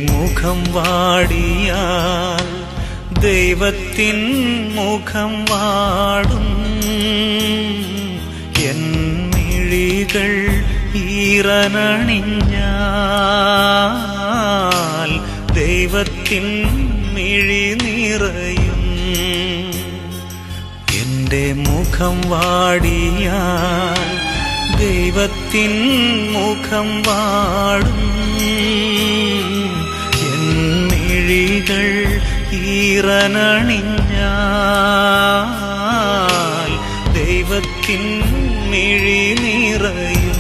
മുഖം വാടിയാൽ ദൈവത്തിൻ മുഖം വാടും എൻ മിഴികൾ ഈറനണിഞ്ഞാൽ ദൈവത്തിൻ മിഴി നിറയും എന്റെ മുഖം വാടിയാൽ ദൈവത്തിൻ മുഖം വാടും എൻ മിഴികൾ ഈറനണിഞ്ഞാൽ ദൈവത്തിൻ മിഴി നിറയും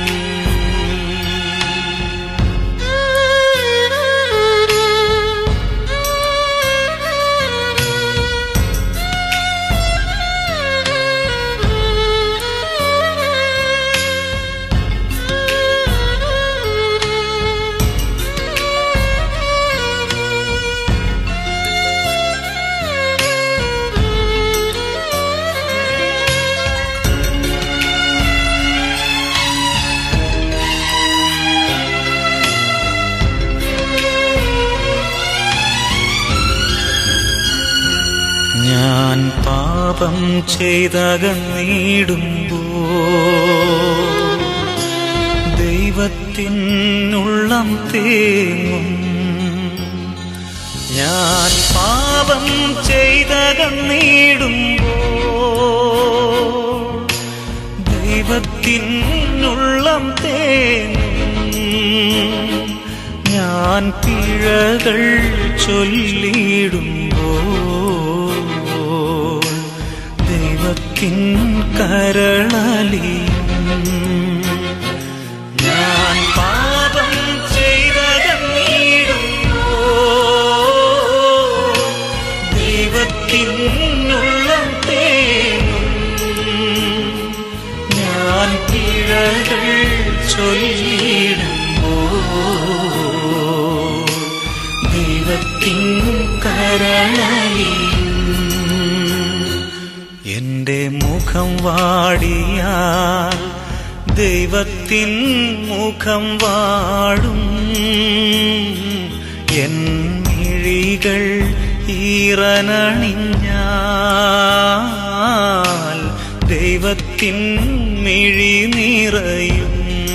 ഞാൻ പാപം ചെയ്തകന്നീടുമ്പോ ദൈവത്തിനുള്ളം തേങ്ങും ഞാൻ പാപം ചെയ്തകന്നീടുമ്പോ ദൈവത്തിനുള്ളം തേങ്ങും ഞാൻ പിഴകൾ ചൊല്ലിടുമ്പോ ദൈവത്തിൻ കരളലിയും ഞാൻ പാപം ചെയ്തകന്നീടുമ്പോ ദൈവത്തിനുള്ളം തേങ്ങും ഞാൻ പിഴകൾ ചൊല്ലിടുമ്പോ ദൈവത്തിൻ കരളലിയും എന്റെ മുഖം വാടിയാൽ ദൈവത്തിൻ മുഖം വാടും എൻ മിഴികൾ ഈറനണിഞ്ഞാൽ ദൈവത്തിൻ മിഴി നിറയും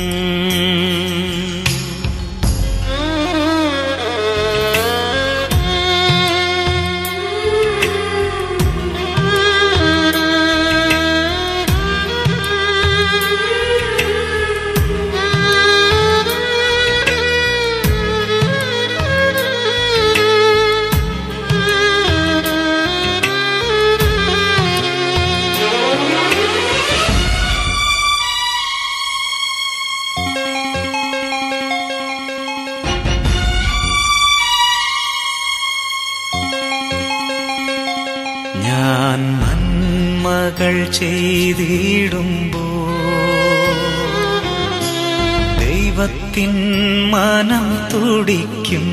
ഞാൻ നന്മകൾ ചെയ്തിടുമ്പോ ദൈവത്തിൻ മനം തുടിക്കും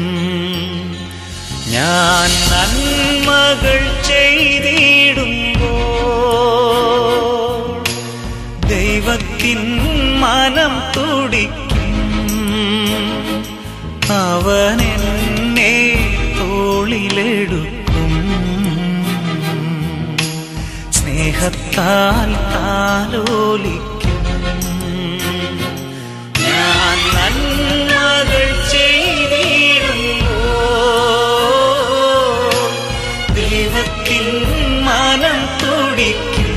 ഞാൻ നന്മകൾ ചെയ്തിടുമ്പോ ദൈവത്തിൻ മനം തുടിക്കും അവൻ എന്നെ തോളിലെടുക്കും സ്നേഹത്താൽ താലോലിക്കും ഞാൻ നന്മകൾ ചെയ്തിടുമ്പോ ദൈവത്തിൻ മനം തുടിക്കും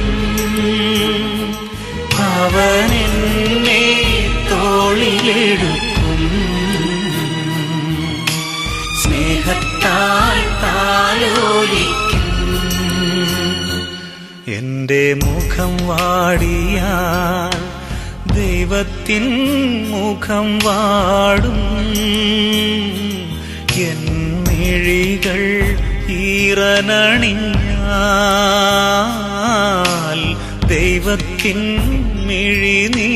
അവൻ എന്നെ തോളിലെടുക്കും സ്നേഹത്താൽ താലോലിക്കും എന്റെ മുഖം വാടിയാൽ ദൈവത്തിൻ മുഖം വാടും എൻ മിഴികൾ ഈറനണിഞ്ഞാൽ ദൈവത്തിൻ മിഴി നീ